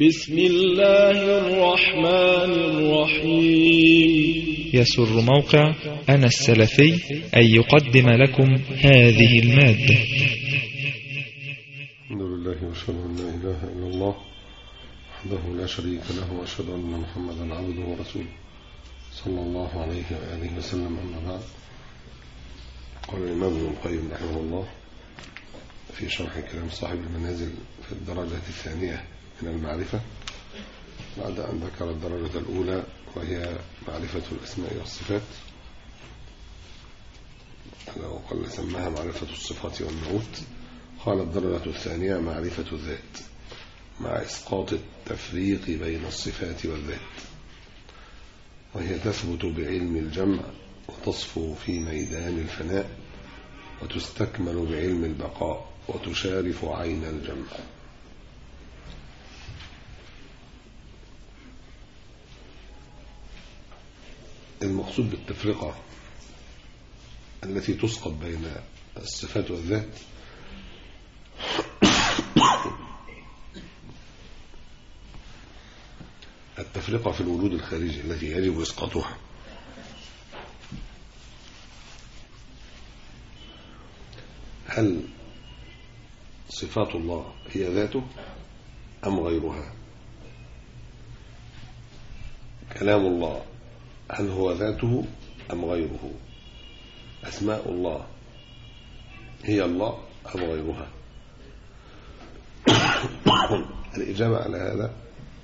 بسم الله الرحمن الرحيم يسر موقع أنا السلفي أن يقدم لكم هذه المادة الحمد لله واشهد ان لا اله الا الله وحده لا شريك له واشهد ان محمدا عبده ورسوله صلى الله عليه واله وسلم اما بعد قال الامام ابن القيم رحمه الله في شرح كلام صاحب المنازل في الدرجه الثانيه من المعرفه بعد ان ذكر الدرجه الاولى وهي معرفه الاسماء والصفات لو قال سماها معرفه الصفات والنعوت قال الدرجة الثانية معرفة الذات مع إسقاط التفريق بين الصفات والذات وهي تثبت بعلم الجمع وتصفو في ميدان الفناء وتستكمل بعلم البقاء وتشارف عين الجمع المقصود بالتفرقة التي تسقط بين الصفات والذات التفرقة في الوجود الخارجي التي يجب إسقاطها هل صفات الله هي ذاته أم غيرها كلام الله هل هو ذاته أم غيره أسماء الله هي الله أم غيرها الإجابة على هذا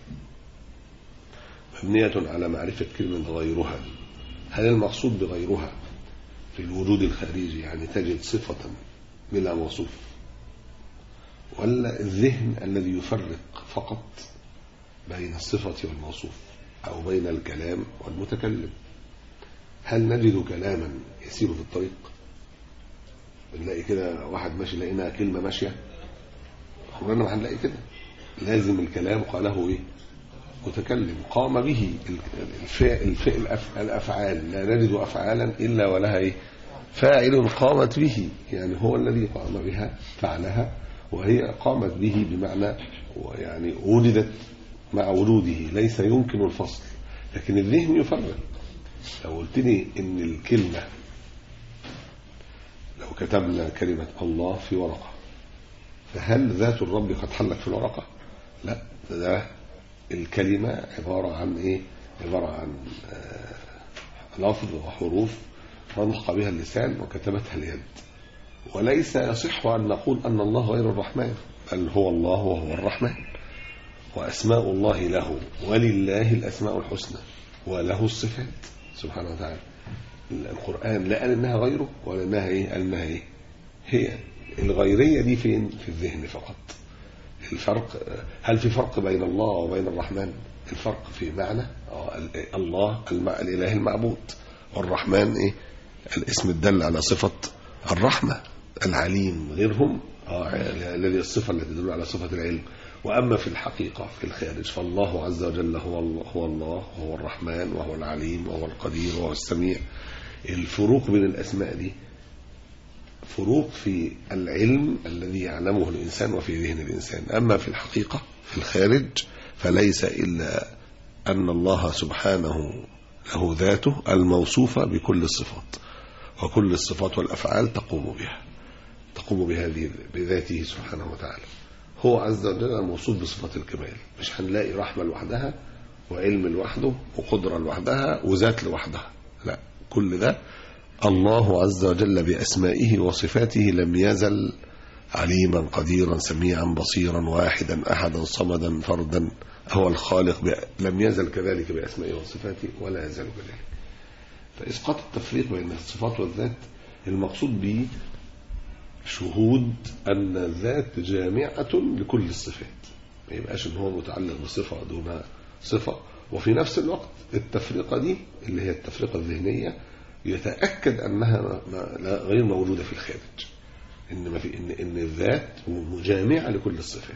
مبنية على معرفة كلمة غيرها هل المقصود بغيرها في الوجود الخارجي يعني تجد صفة بلا موصوف ولا الذهن الذي يفرق فقط بين الصفة والموصوف أو بين الكلام والمتكلم هل نجد كلاما يسير في الطريق بنلاقي كده واحد ماشي لقينا كلمة ماشية عمرنا ما هنلاقي كده لازم الكلام قاله ايه متكلم قام به الفعل, الفعل الافعال لا نجد افعالا الا ولها ايه فاعل قامت به يعني هو الذي قام بها فعلها وهي قامت به بمعنى يعني وجدت مع وجوده ليس يمكن الفصل لكن الذهن يفرق لو قلت لي ان الكلمه لو كتبنا كلمه الله في ورقه فهل ذات الرب قد حلت في الورقة لا ده الكلمة عبارة عن ايه عبارة عن آه لفظ وحروف نطق بها اللسان وكتبتها اليد وليس يصح أن نقول أن الله غير الرحمن بل هو الله وهو الرحمن وأسماء الله له ولله الأسماء الحسنى وله الصفات سبحانه وتعالى القرآن لا قال إنها غيره ولا إنها إيه قال إنها إيه هي الغيرية دي فين في الذهن فقط الفرق هل في فرق بين الله وبين الرحمن الفرق في معنى الله الإله المعبود والرحمن إيه الاسم الدل على صفة الرحمة العليم غيرهم الذي الصفة التي تدل على صفة العلم وأما في الحقيقة في الخارج فالله عز وجل هو الله هو الله وهو الرحمن وهو العليم وهو القدير وهو السميع الفروق بين الأسماء دي فروق في العلم الذي يعلمه الإنسان وفي ذهن الإنسان أما في الحقيقة في الخارج فليس إلا أن الله سبحانه له ذاته الموصوفة بكل الصفات وكل الصفات والأفعال تقوم بها تقوم بهذه بذاته سبحانه وتعالى هو عز وجل الموصوف بصفة الكمال مش هنلاقي رحمة لوحدها وعلم لوحده وقدرة لوحدها وذات لوحدها لا كل ده الله عز وجل بأسمائه وصفاته لم يزل عليما قديرا سميعا بصيرا واحدا أحدا صمدا فردا هو الخالق لم يزل كذلك بأسمائه وصفاته ولا يزال كذلك فإسقاط التفريق بين الصفات والذات المقصود به شهود أن الذات جامعة لكل الصفات ما يبقاش ان هو متعلق بصفة دون صفة وفي نفس الوقت التفرقة دي اللي هي التفرقة الذهنية يتأكد أنها غير موجودة في الخارج إن, ما في إن, إن الذات مجامعة لكل الصفات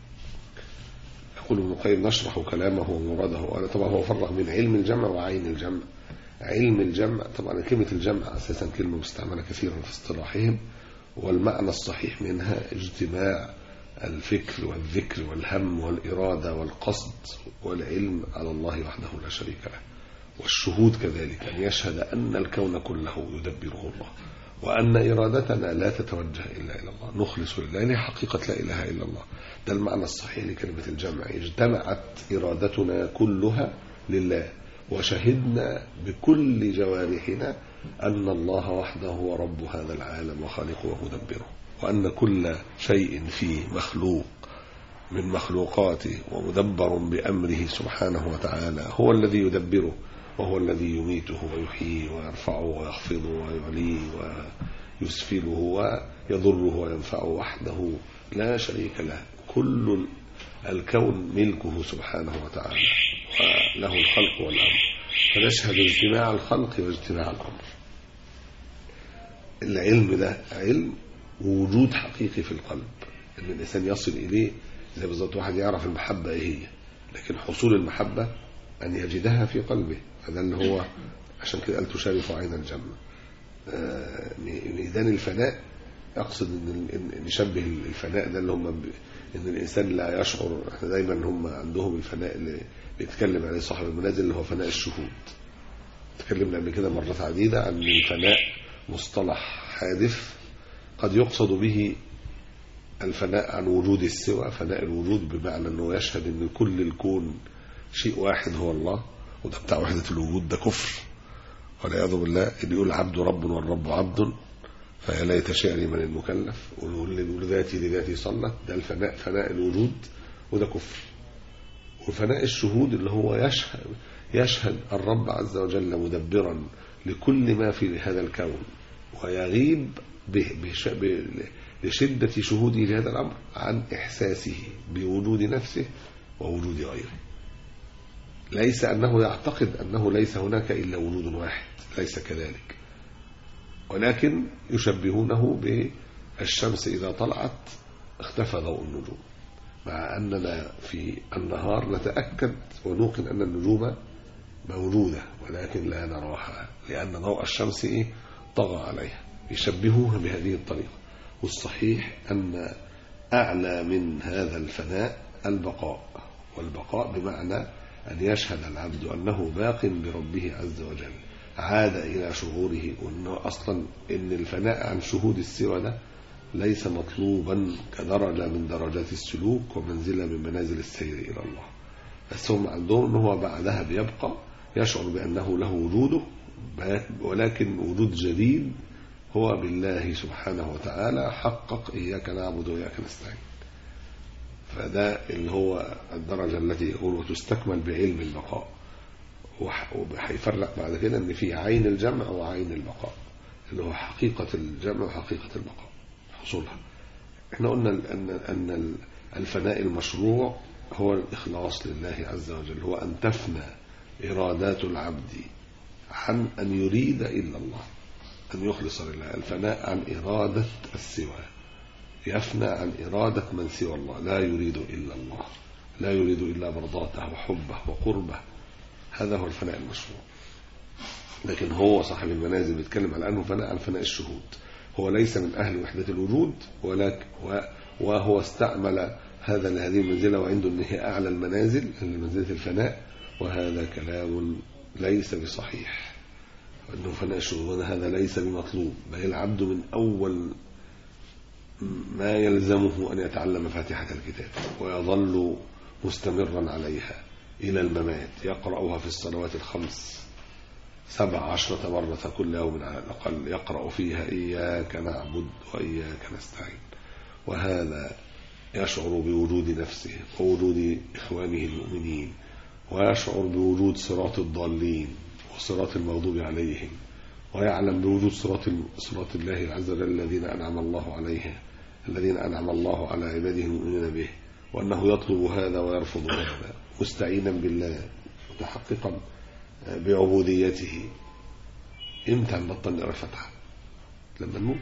يقول ابن القيم نشرح كلامه ومراده أنا طبعا هو فرق بين علم الجمع وعين الجمع علم الجمع طبعا كلمة الجمع أساسا كلمة مستعملة كثيرا في اصطلاحهم والمعنى الصحيح منها اجتماع الفكر والذكر والهم والإرادة والقصد والعلم على الله وحده لا شريك له والشهود كذلك أن يشهد أن الكون كله يدبره الله وأن إرادتنا لا تتوجه إلا إلى الله نخلص لله هي حقيقة لا إله إلا الله ده المعنى الصحيح لكلمة الجمع اجتمعت إرادتنا كلها لله وشهدنا بكل جوارحنا أن الله وحده هو رب هذا العالم وخالقه ومدبره وأن كل شيء فيه مخلوق من مخلوقاته ومدبر بأمره سبحانه وتعالى هو الذي يدبره وهو الذي يميته ويحييه ويرفعه ويخفضه ويعليه ويسفله ويضره وينفعه وحده لا شريك له كل الكون ملكه سبحانه وتعالى وله الخلق والأمر فنشهد اجتماع الخلق واجتماع الأمر العلم ده علم وجود حقيقي في القلب ان الانسان يصل اليه زي بالظبط واحد يعرف المحبه ايه هي لكن حصول المحبه ان يجدها في قلبه فده اللي هو عشان كده قال تشارف عين الجنه آه، ميدان الفناء اقصد ان إن نشبه الفناء ده اللي هم ب... ان الانسان لا يشعر احنا دايما هم عندهم الفناء اللي بيتكلم عليه صاحب المنازل اللي هو فناء الشهود تكلمنا قبل كده مرات عديده عن الفناء مصطلح حادث قد يقصد به الفناء عن وجود السوى فناء الوجود بمعنى انه يشهد ان كل الكون شيء واحد هو الله وده بتاع وحدة الوجود ده كفر والعياذ بالله اللي يقول عبد رب والرب عبد فيا ليت شعري من المكلف واللي يقول ذاتي لذاتي صلت ده الفناء فناء الوجود وده كفر وفناء الشهود اللي هو يشهد يشهد الرب عز وجل مدبرا لكل ما في هذا الكون ويغيب به بش ب لشدة شهوده لهذا الأمر عن إحساسه بوجود نفسه ووجود غيره ليس أنه يعتقد أنه ليس هناك إلا وجود واحد ليس كذلك ولكن يشبهونه بالشمس إذا طلعت اختفى ضوء النجوم مع أننا في النهار نتأكد ونوقن أن النجوم موجودة ولكن لا نراها لأن ضوء الشمس إيه؟ طغى عليها يشبهوها بهذه الطريقة والصحيح أن أعلى من هذا الفناء البقاء والبقاء بمعنى أن يشهد العبد أنه باق بربه عز وجل عاد إلى شعوره وأنه أصلا أن الفناء عن شهود السوى ده ليس مطلوبا كدرجة من درجات السلوك ومنزلة من منازل السير إلى الله بس هم عندهم أنه هو بعدها بيبقى يشعر بأنه له وجوده ولكن وجود جديد هو بالله سبحانه وتعالى حقق إياك نعبد وإياك نستعين فده اللي هو الدرجة التي يقول وتستكمل بعلم البقاء وهيفرق بعد كده ان في عين الجمع وعين البقاء اللي هو حقيقة الجمع وحقيقة البقاء حصولها احنا قلنا ان ان الفناء المشروع هو الإخلاص لله عز وجل هو أن تفنى إرادات العبد عن أن يريد إلا الله أن يخلص لله الفناء عن إرادة السوى يفنى عن إرادة من سوى الله لا يريد إلا الله لا يريد إلا مرضاته وحبه وقربه هذا هو الفناء المشروع لكن هو صاحب المنازل بيتكلم على أنه فناء عن فناء الشهود هو ليس من أهل وحدة الوجود ولكن وهو استعمل هذا لهذه المنزلة وعنده أن هي أعلى المنازل منزلة الفناء وهذا كلام ليس بصحيح أنه فناء الشهود هذا ليس بمطلوب بل العبد من أول ما يلزمه أن يتعلم فاتحة الكتاب ويظل مستمرا عليها إلى الممات يقرأها في الصلوات الخمس سبع عشرة مرة كل يوم على الأقل يقرأ فيها إياك نعبد وإياك نستعين وهذا يشعر بوجود نفسه ووجود إخوانه المؤمنين ويشعر بوجود صراط الضالين وصراط المغضوب عليهم ويعلم بوجود صراط صراط الله عز وجل الذين أنعم الله عليهم الذين أنعم الله على عباده المؤمنين به وأنه يطلب هذا ويرفض هذا مستعينا بالله متحققا بعبوديته امتى نبطل نقرا الفاتحه؟ لما نموت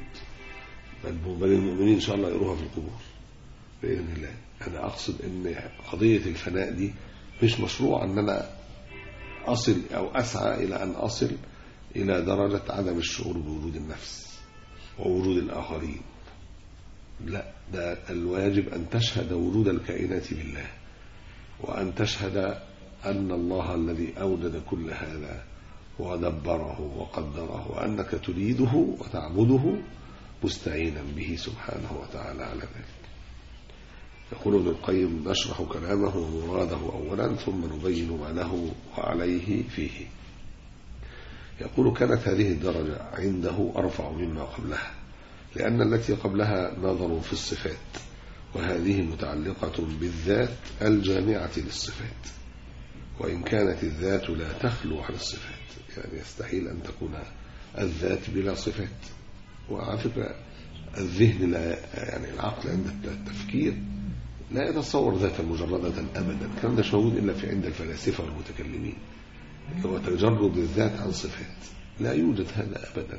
بل المؤمنين ان شاء الله يقروها في القبور باذن الله انا اقصد ان قضيه الفناء دي مش مشروع ان انا اصل او اسعى الى ان اصل الى درجه عدم الشعور بوجود النفس ووجود الاخرين لا ده الواجب أن تشهد وجود الكائنات بالله وأن تشهد أن الله الذي أوجد كل هذا ودبره وقدره وأنك تريده وتعبده مستعينا به سبحانه وتعالى على ذلك يقول ابن القيم نشرح كلامه ومراده أولا ثم نبين ما له وعليه فيه يقول كانت هذه الدرجة عنده أرفع مما قبلها لأن التي قبلها نظر في الصفات وهذه متعلقة بالذات الجامعة للصفات وإن كانت الذات لا تخلو عن الصفات يعني يستحيل أن تكون الذات بلا صفات وعلى فكرة الذهن لا يعني العقل عند التفكير لا يتصور ذاتا مجردة أبدا الكلام ده مش موجود إلا في عند الفلاسفة والمتكلمين هو تجرد الذات عن صفات لا يوجد هذا أبدا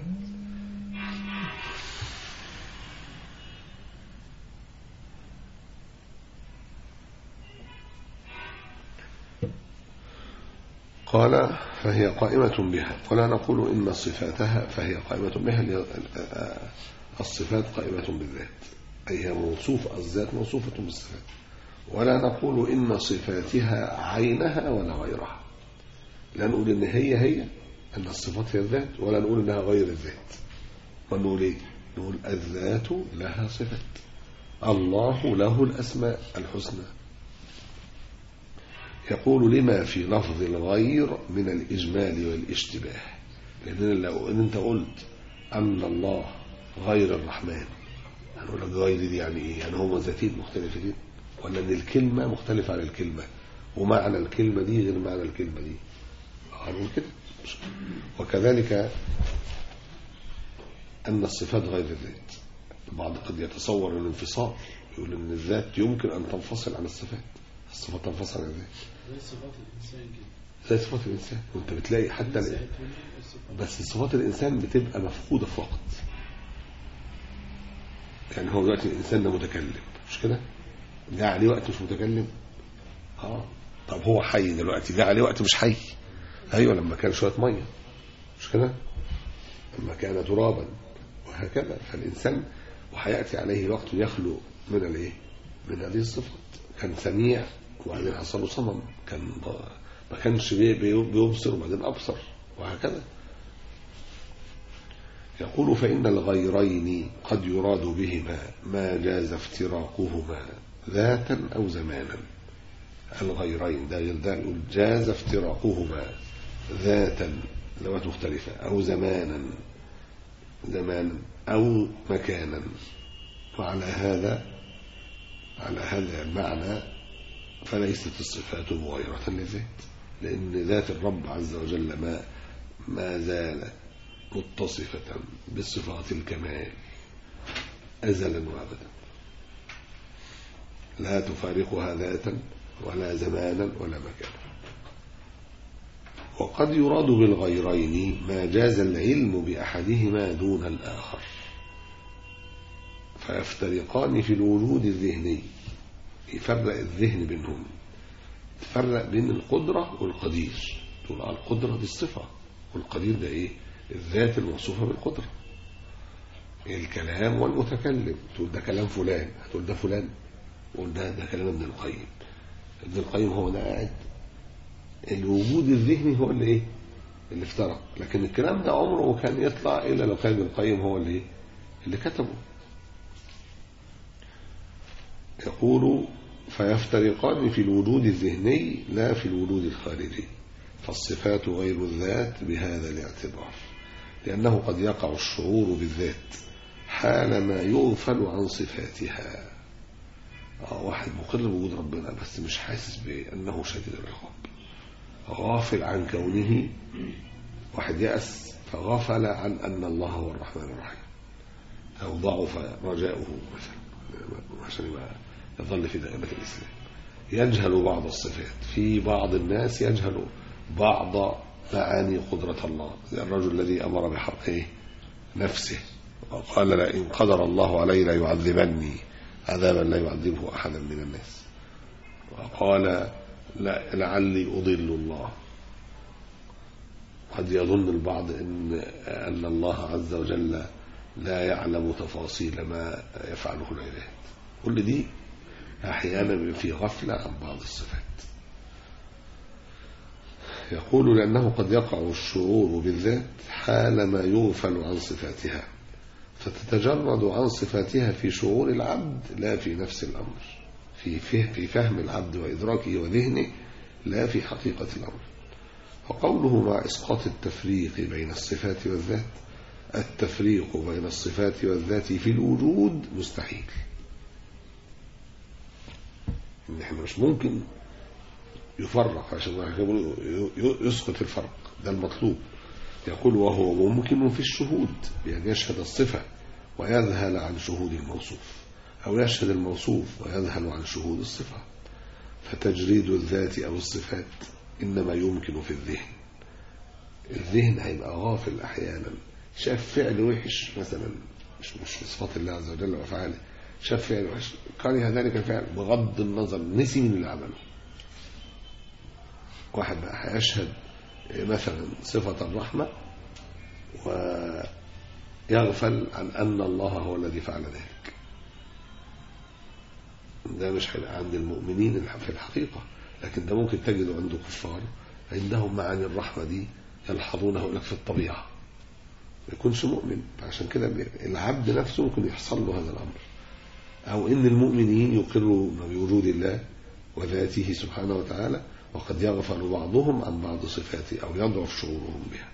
قال فهي قائمة بها ولا نقول إن صفاتها فهي قائمة بها الصفات قائمة بالذات أي هي موصوفة الذات موصوفة بالصفات ولا نقول إن صفاتها عينها ولا غيرها لا نقول إن هي هي أن الصفات هي الذات ولا نقول إنها غير الذات ونقول إيه نقول الذات لها صفات الله له الأسماء الحسنى يقول لما في لفظ الغير من الإجمال والاشتباه لأن لو إن أنت قلت أن الله غير الرحمن هنقول لك غير دي يعني إيه؟ يعني هما ذاتين مختلفتين ولا إن الكلمة مختلفة عن الكلمة ومعنى الكلمة دي غير معنى الكلمة دي هنقول كده وكذلك أن الصفات غير الذات البعض قد يتصور الانفصال يقول أن الذات يمكن أن تنفصل عن الصفات الصفات تنفصل عن الذات زي صفات الإنسان كده زي صفات الإنسان وانت بتلاقي حتى ال- بس صفات الإنسان بتبقى مفقودة في وقت يعني هو دلوقتي الإنسان ده متكلم مش كده جاء عليه وقت مش متكلم اه طب هو حي دلوقتي جاء عليه وقت مش حي ايوه لما كان شويه ميه مش كده لما كان ترابا وهكذا فالانسان وهياتي عليه وقت يخلو من الايه من هذه الصفات كان سميع وبعدين حصل له صمم كان ب- ما كانش بي- بي- بيبصر وبعدين ابصر وهكذا يقول فإن الغيرين قد يراد بهما ما جاز افتراقهما ذاتا أو زمانا الغيرين ده غير ده يقول جاز افتراقهما ذاتا ذوات مختلفة أو زمانا زمانا أو مكانا وعلى هذا على هذا المعنى فليست الصفات مغيرة للذات لأن ذات الرب عز وجل ما ما زالت متصفة بصفات الكمال أزلا وأبدا لا تفارقها ذاتا ولا زمانا ولا مكانا وقد يراد بالغيرين ما جاز العلم بأحدهما دون الآخر فيفترقان في الوجود الذهني يفرق الذهن بينهم تفرق بين القدرة والقدير تقول على القدرة دي الصفة والقدير ده ايه الذات الموصوفة بالقدرة الكلام والمتكلم تقول ده كلام فلان هتقول ده فلان تقول ده ده كلام ابن القيم ابن القيم هو ده قاعد الوجود الذهني هو اللي ايه اللي افترق لكن الكلام ده عمره كان يطلع الا لو كان ابن القيم هو اللي ايه اللي كتبه يقول فيفترقان في الوجود الذهني لا في الوجود الخارجي فالصفات غير الذات بهذا الاعتبار لأنه قد يقع الشعور بالذات حال ما يغفل عن صفاتها آه واحد مقر بوجود ربنا بس مش حاسس بأنه شديد العقاب غافل عن كونه واحد يأس فغفل عن أن الله هو الرحمن الرحيم أو ضعف رجاؤه مثلا عشان يبقى يظل في دائرة الإسلام يجهل بعض الصفات في بعض الناس يجهل بعض معاني قدرة الله زي الرجل الذي أمر بحرق إيه؟ نفسه وقال لئن قدر الله علي ليعذبني عذابا لا يعذبه أحدا من الناس وقال لا لعلي أضل الله قد يظن البعض إن, أن الله عز وجل لا يعلم تفاصيل ما يفعله العباد كل دي أحيانا بيبقى في غفلة عن بعض الصفات يقول لأنه قد يقع الشعور بالذات حال ما يغفل عن صفاتها فتتجرد عن صفاتها في شعور العبد لا في نفس الأمر في فهم, في فهم العبد وإدراكه وذهنه لا في حقيقة الأمر وقوله مع إسقاط التفريق بين الصفات والذات التفريق بين الصفات والذات في الوجود مستحيل إن احنا مش ممكن يفرق عشان الله يقول يسقط الفرق ده المطلوب يقول وهو ممكن في الشهود بأن يشهد الصفة ويذهل عن شهود الموصوف أو يشهد الموصوف ويذهل عن شهود الصفة فتجريد الذات أو الصفات إنما يمكن في الذهن الذهن هيبقى غافل أحيانا شاف فعل وحش مثلا مش مش في صفات الله عز وجل وأفعاله شاف فعل وحش كره ذلك الفعل بغض النظر نسي من اللي عمله واحد بقى هيشهد مثلا صفة الرحمة ويغفل عن أن الله هو الذي فعل ذلك ده مش هيبقى عند المؤمنين في الحقيقة لكن ده ممكن تجده عند كفار عندهم معاني الرحمة دي يلحظونه لك في الطبيعة ما يكونش مؤمن عشان كده العبد نفسه ممكن يحصل له هذا الأمر أو إن المؤمنين يقروا بوجود الله وذاته سبحانه وتعالى وقد يغفل بعضهم عن بعض صفاته أو يضعف شعورهم بها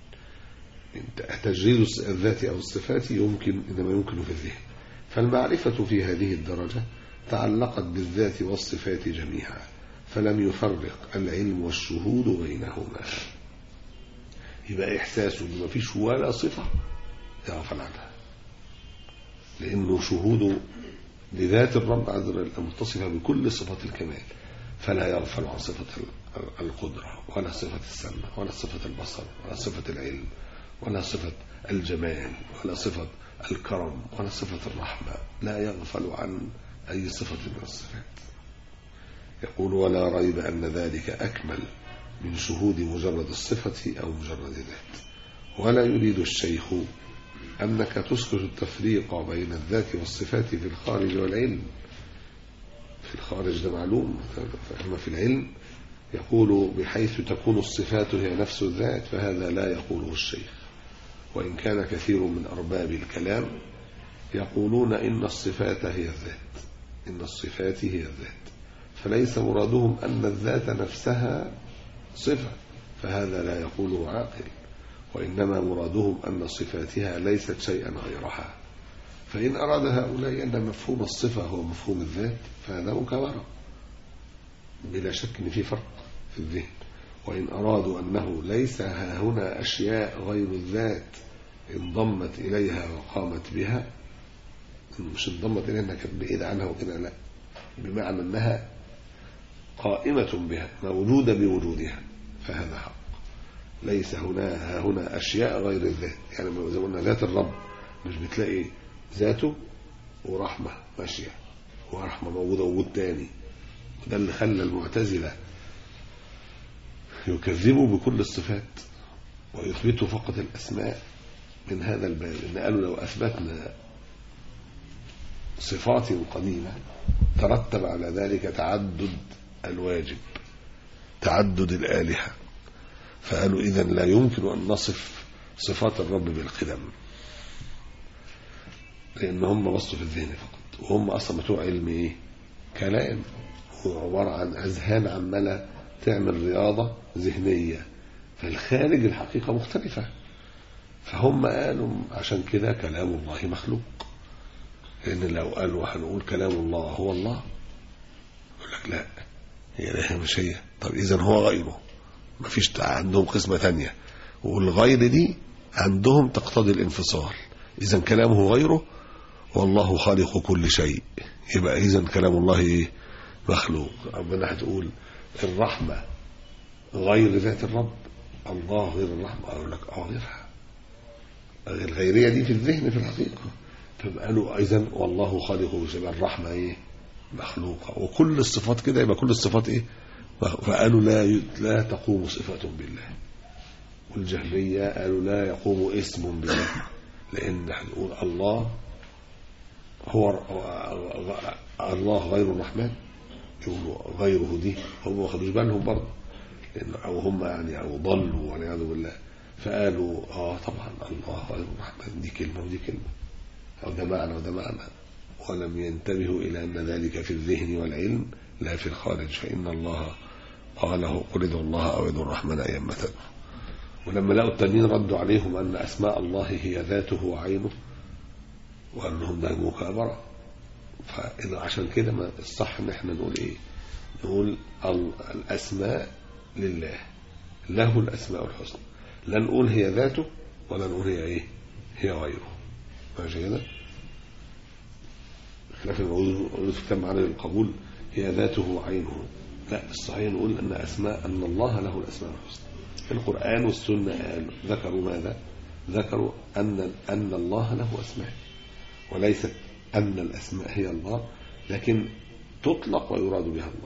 تجريد الذات أو الصفات يمكن إنما يمكن في الذهن فالمعرفة في هذه الدرجة تعلقت بالذات والصفات جميعا فلم يفرق العلم والشهود بينهما يبقى إحساسه إن مفيش ولا صفة يغفل عنها لأنه شهوده لذات الرب عز وجل المتصفة بكل صفات الكمال فلا يغفل عن صفة القدرة ولا صفة السمع ولا صفة البصر ولا صفة العلم ولا صفة الجمال ولا صفة الكرم ولا صفة الرحمة لا يغفل عن أي صفة من الصفات يقول ولا ريب أن ذلك أكمل من شهود مجرد الصفة أو مجرد ذات ولا يريد الشيخ أنك تسكت التفريق بين الذات والصفات في الخارج والعلم في الخارج ده معلوم أما في العلم يقول بحيث تكون الصفات هي نفس الذات فهذا لا يقوله الشيخ وإن كان كثير من أرباب الكلام يقولون إن الصفات هي الذات إن الصفات هي الذات فليس مرادهم أن الذات نفسها صفة فهذا لا يقوله عاقل وإنما مرادهم أن صفاتها ليست شيئا غيرها فإن أراد هؤلاء أن مفهوم الصفة هو مفهوم الذات فهذا مكابرة بلا شك أن في فرق في الذهن وإن أرادوا أنه ليس ها هنا أشياء غير الذات انضمت إليها وقامت بها مش انضمت إليها أنها كانت بعيدة عنها وكده لا بمعنى أنها قائمة بها موجودة بوجودها فهذا حق ليس هنا ها هنا أشياء غير الذات يعني زي ما قلنا ذات الرب مش بتلاقي ذاته ورحمة ماشية ورحمة موجودة وجود تاني وده اللي خلى المعتزلة يكذبوا بكل الصفات ويثبتوا فقط الأسماء من هذا الباب إن قالوا لو أثبتنا صفات قديمة ترتب على ذلك تعدد الواجب تعدد الآلهة فقالوا إذا لا يمكن أن نصف صفات الرب بالقدم لأن هم بصوا في الذهن فقط وهم أصلا بتوع علم إيه كلام هو عبارة عن أذهان عمالة تعمل رياضة ذهنية فالخارج الحقيقة مختلفة فهم قالوا عشان كده كلام الله مخلوق لأن لو قالوا هنقول كلام الله هو الله يقول لك لا هي لا مش هي طب إذا هو غيره مفيش عندهم قسمة تانية والغير دي عندهم تقتضي الانفصال إذا كلامه غيره والله خالق كل شيء يبقى إذا كلام الله إيه مخلوق ربنا هتقول الرحمة غير ذات الرب الله غير الرحمة أقول لك اه غيرها الغيرية دي في الذهن في الحقيقة فقالوا إذا والله خالق كل شيء يبقى الرحمة إيه مخلوقة وكل الصفات كده يبقى كل الصفات إيه فقالوا لا لا تقوم صفة بالله والجهمية قالوا لا يقوم اسم بالله لأن هنقول الله هو الله غير الرحمن يقولوا غيره دي هم ما خدوش بالهم برضه لأن أو هم يعني أو ضلوا والعياذ بالله فقالوا اه طبعا الله غير الرحمن دي كلمة ودي كلمة أو ده معنى وده معنى ولم ينتبهوا إلى أن ذلك في الذهن والعلم لا في الخارج فإن الله قاله قل ادعوا الله أو ادعوا الرحمن أيما تدعوا ولما لقوا التانيين ردوا عليهم أن أسماء الله هي ذاته وعينه وأنهم ده مكابرة فإذا عشان كده ما الصح إن احنا نقول إيه نقول ال- الأسماء لله له الأسماء الحسنى لا نقول هي ذاته ولا نقول هي إيه هي غيره ماشي كده خلاف الموجود في كتاب معاني القبول هي ذاته وعينه لا الصحيح نقول أن أسماء أن الله له الأسماء الحسنى في القرآن والسنة قالوا ذكروا ماذا ذكروا أن أن الله له أسماء وليست أن الأسماء هي الله لكن تطلق ويراد بها الله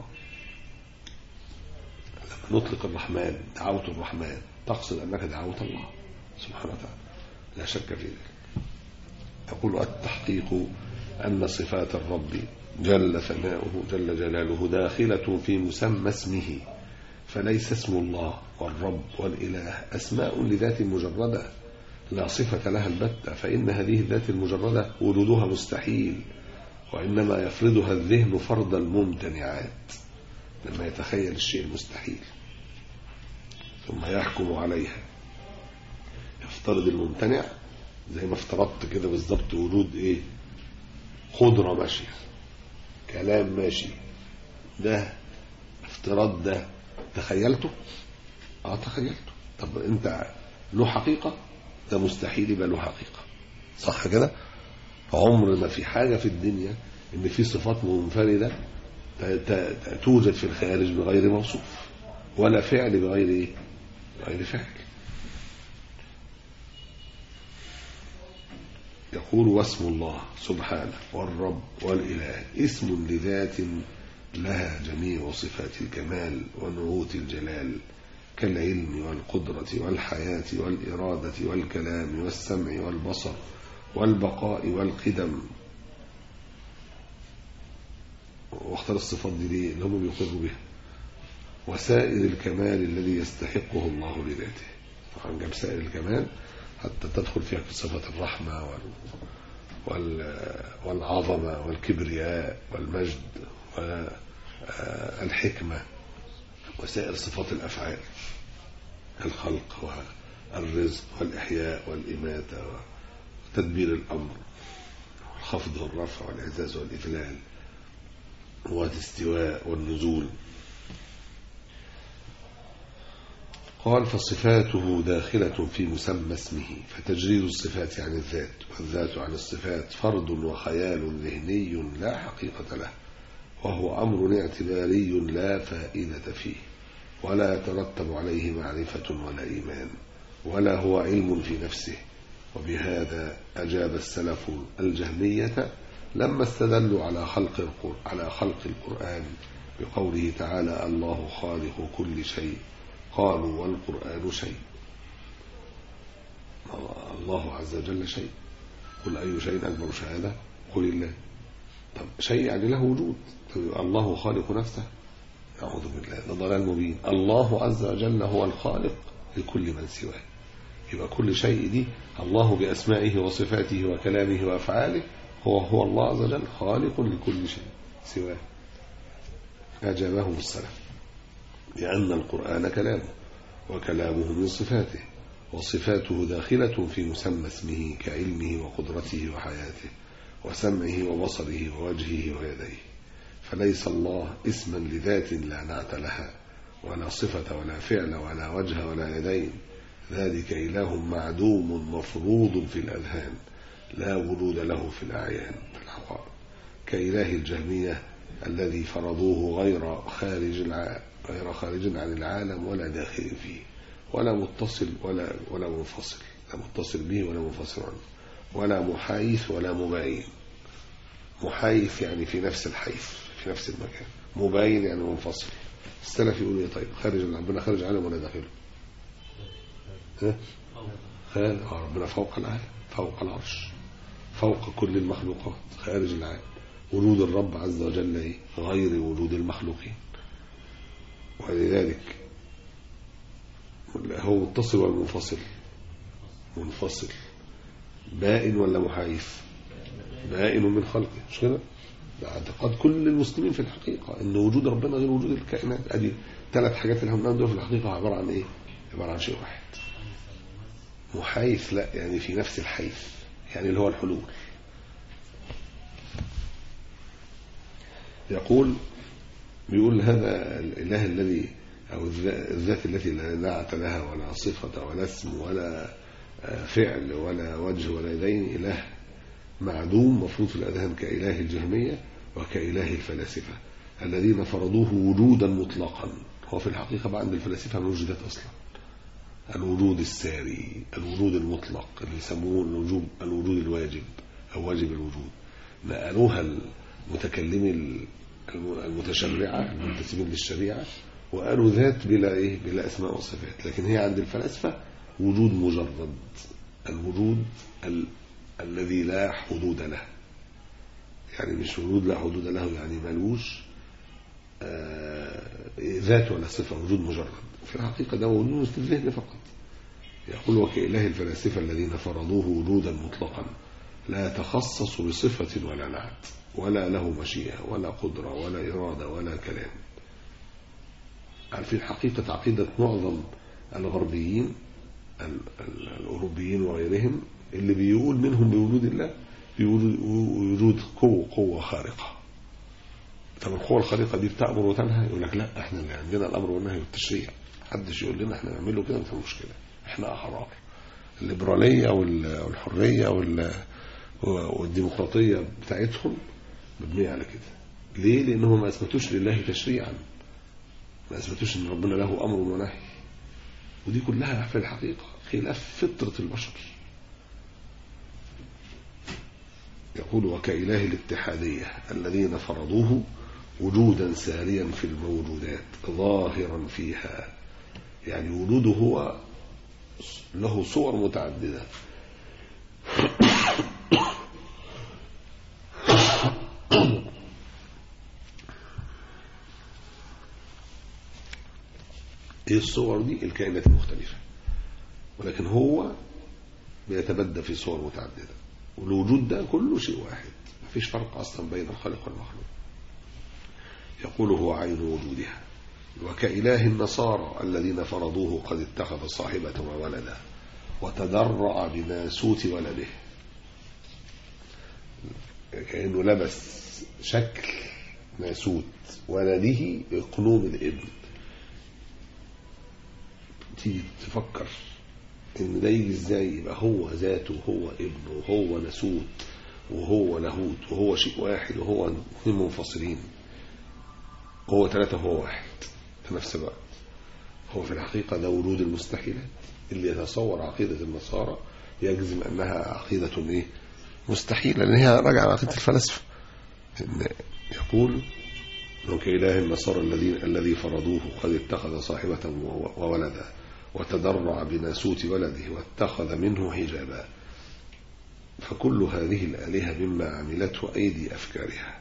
لما نطلق الرحمن دعوت الرحمن تقصد أنك دعوت الله سبحانه وتعالى لا شك في ذلك يقول التحقيق أن صفات الرب جل ثناؤه جل جلاله داخلة في مسمى اسمه فليس اسم الله والرب والإله أسماء لذات مجردة لا صفة لها البتة فإن هذه الذات المجردة وجودها مستحيل وإنما يفرضها الذهن فرض الممتنعات لما يتخيل الشيء المستحيل ثم يحكم عليها يفترض الممتنع زي ما افترضت كده بالظبط وجود ايه خضرة ماشية كلام ماشي ده افتراض ده تخيلته اه تخيلته طب انت له حقيقة ده مستحيل يبقى له حقيقة صح كده عمر ما في حاجة في الدنيا ان في صفات منفردة ت- ت- ت- توجد في الخارج بغير موصوف ولا فعل بغير ايه بغير فعل يقول واسم الله سبحانه والرب والإله اسم لذات لها جميع صفات الكمال ونعوت الجلال كالعلم والقدرة والحياة والإرادة والكلام والسمع والبصر والبقاء والقدم واختار الصفات دي ليه اللي هم بيقروا بها وسائر الكمال الذي يستحقه الله لذاته طبعا جاب سائر الكمال حتى تدخل فيها صفة الرحمة وال وال والعظمة والكبرياء والمجد والحكمة وسائر صفات الأفعال الخلق والرزق والإحياء والإماتة وتدبير الأمر والخفض والرفع والإعزاز والإذلال والاستواء والنزول قال فصفاته داخلة في مسمى اسمه فتجريد الصفات عن الذات والذات عن الصفات فرد وخيال ذهني لا حقيقة له وهو أمر اعتباري لا فائدة فيه ولا يترتب عليه معرفة ولا إيمان ولا هو علم في نفسه وبهذا أجاب السلف الجهمية لما استدلوا على خلق القرآن على خلق القرآن بقوله تعالى الله خالق كل شيء قالوا والقرآن شيء الله عز وجل شيء قل أي شيء أكبر شهادة قل الله طب شيء يعني له وجود طب الله خالق نفسه أعوذ بالله ده ضلال مبين الله عز وجل هو الخالق لكل من سواه يبقى كل شيء دي الله بأسمائه وصفاته وكلامه وأفعاله هو هو الله عز وجل خالق لكل شيء سواه أجابهم السلف لأن القرآن كلامه وكلامه من صفاته وصفاته داخلة في مسمى اسمه كعلمه وقدرته وحياته وسمعه وبصره ووجهه ويديه فليس الله اسما لذات لا نعت لها ولا صفة ولا فعل ولا وجه ولا يدين ذلك إله معدوم مفروض في الأذهان لا وجود له في الأعيان في الحقائق كإله الجهمية الذي فرضوه غير خارج الع... غير خارج عن العالم ولا داخل فيه ولا متصل ولا ولا منفصل لا متصل به ولا منفصل عنه ولا محايث ولا مباين محايث يعني في نفس الحيث في نفس المكان مباين يعني منفصل السلف يقولوا ايه طيب خارج ربنا خارج العالم ولا داخله ها خارج آه ربنا فوق العالم فوق العرش فوق كل المخلوقات خارج العالم وجود الرب عز وجل إيه؟ غير وجود المخلوقين ولذلك هو متصل ولا منفصل منفصل بائن ولا محايث بائن من خلقه مش كده ده اعتقاد كل المسلمين في الحقيقة ان وجود ربنا غير وجود الكائنات ادي ثلاث حاجات اللي هم دول في الحقيقة عبارة عن ايه عبارة عن شيء واحد محايث لا يعني في نفس الحيث يعني اللي هو الحلول يقول بيقول هذا الإله الذي أو الذات التي لا نعت لها ولا صفة ولا اسم ولا فعل ولا وجه ولا يدين إله معدوم مفروض في الأذهان كإله الجهمية وكإله الفلاسفة الذين فرضوه وجودا مطلقا هو في الحقيقة بقى عند الفلاسفة موجودات أصلا الوجود الساري الوجود المطلق اللي يسموه الوجود الوجود الواجب أو واجب الوجود نقلوها المتكلمين المتشرعة المنتسبين للشريعة وقالوا ذات بلا إيه بلا أسماء وصفات لكن هي عند الفلاسفة وجود مجرد الوجود ال... الذي لا حدود له يعني مش وجود لا حدود له يعني ملوش آه ذات ولا صفة وجود مجرد في الحقيقة ده وجود في الذهن فقط يقول وكإله الفلاسفة الذين فرضوه وجودا مطلقا لا يتخصص بصفة ولا نعت ولا له مشيئة ولا قدرة ولا إرادة ولا كلام عارفين حقيقة عقيدة معظم الغربيين الأوروبيين وغيرهم اللي بيقول منهم بوجود الله بوجود قوة قوة خارقة طب القوة الخارقة دي بتأمر وتنهى يقول لك لا احنا اللي عندنا الأمر والنهي والتشريع محدش يقول لنا احنا نعمله كده مش مشكلة احنا أحرار الليبرالية والحرية والديمقراطية بتاعتهم مبنية على كده ليه؟ لأنهم ما أثبتوش لله تشريعا ما أثبتوش أن ربنا له أمر ونهي ودي كلها في الحقيقة خلاف فطرة البشر يقول وكإله الاتحادية الذين فرضوه وجودا ساريا في الموجودات ظاهرا فيها يعني وجوده هو له صور متعددة ايه الصور دي الكائنات المختلفة ولكن هو بيتبدى في صور متعددة والوجود ده كله شيء واحد مفيش فرق أصلا بين الخالق والمخلوق يقول هو عين وجودها وكإله النصارى الذين فرضوه قد اتخذ صاحبة وولدا وتدرع بناسوت ولده كأنه لبس شكل ناسوت ولده قنوم الابن تيجي تفكر ان ده يجي ازاي يبقى هو ذاته وهو ابنه وهو نسوت وهو لاهوت وهو شيء واحد وهو اثنين منفصلين هو ثلاثة وهو واحد في نفس الوقت هو في الحقيقة ده وجود المستحيلات اللي يتصور عقيدة النصارى يجزم أنها عقيدة إيه مستحيلة لأن هي راجعة على عقيدة الفلاسفة إن يقول كإله النصارى الذين الذي فرضوه قد اتخذ صاحبة وولدا وتدرع بناسوت ولده واتخذ منه حجابا فكل هذه الآلهة مما عملته أيدي أفكارها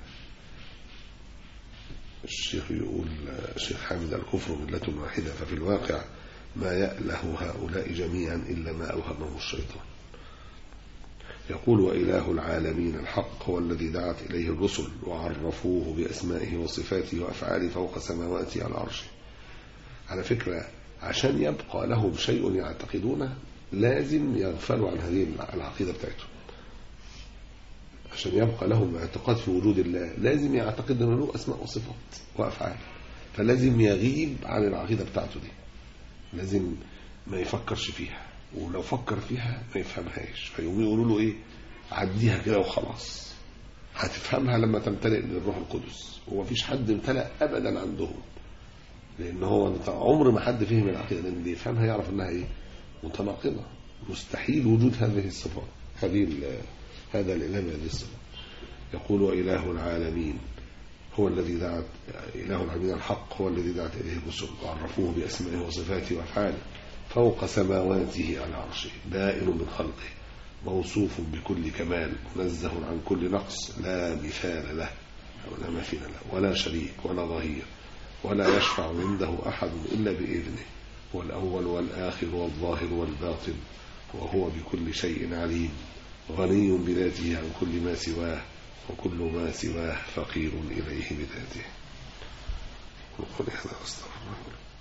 الشيخ يقول الشيخ حامد الكفر ملة واحدة ففي الواقع ما يأله هؤلاء جميعا إلا ما أوهمه الشيطان يقول وإله العالمين الحق هو الذي دعت إليه الرسل وعرفوه بأسمائه وصفاته وأفعاله فوق سماواته على عرشه على فكرة عشان يبقى لهم شيء يعتقدونه لازم يغفلوا عن هذه العقيدة بتاعتهم عشان يبقى لهم اعتقاد في وجود الله لازم يعتقد أنه له أسماء وصفات وأفعال فلازم يغيب عن العقيدة بتاعته دي لازم ما يفكرش فيها ولو فكر فيها ما يفهمهاش فيقوموا يقولوا له ايه عديها كده وخلاص هتفهمها لما تمتلئ بالروح القدس هو مفيش حد امتلأ ابدا عندهم لان هو عمر ما حد فهم العقيده لان اللي يفهمها يعرف انها ايه متناقضه مستحيل وجود هذه الصفات هذه هذا الاله بهذه الصفات يقول واله العالمين هو الذي دعت اله العالمين الحق هو الذي دعت اليه الرسل وعرفوه باسمائه وصفاته وافعاله فوق سماواته على عرشه بائن من خلقه موصوف بكل كمال منزه عن كل نقص لا مثال له أو لا مثيل له ولا شريك ولا ظهير ولا يشفع عنده أحد إلا بإذنه هو الأول والآخر والظاهر والباطن وهو بكل شيء عليم غني بذاته عن كل ما سواه وكل ما سواه فقير إليه بذاته وقل هذا أستغفر الله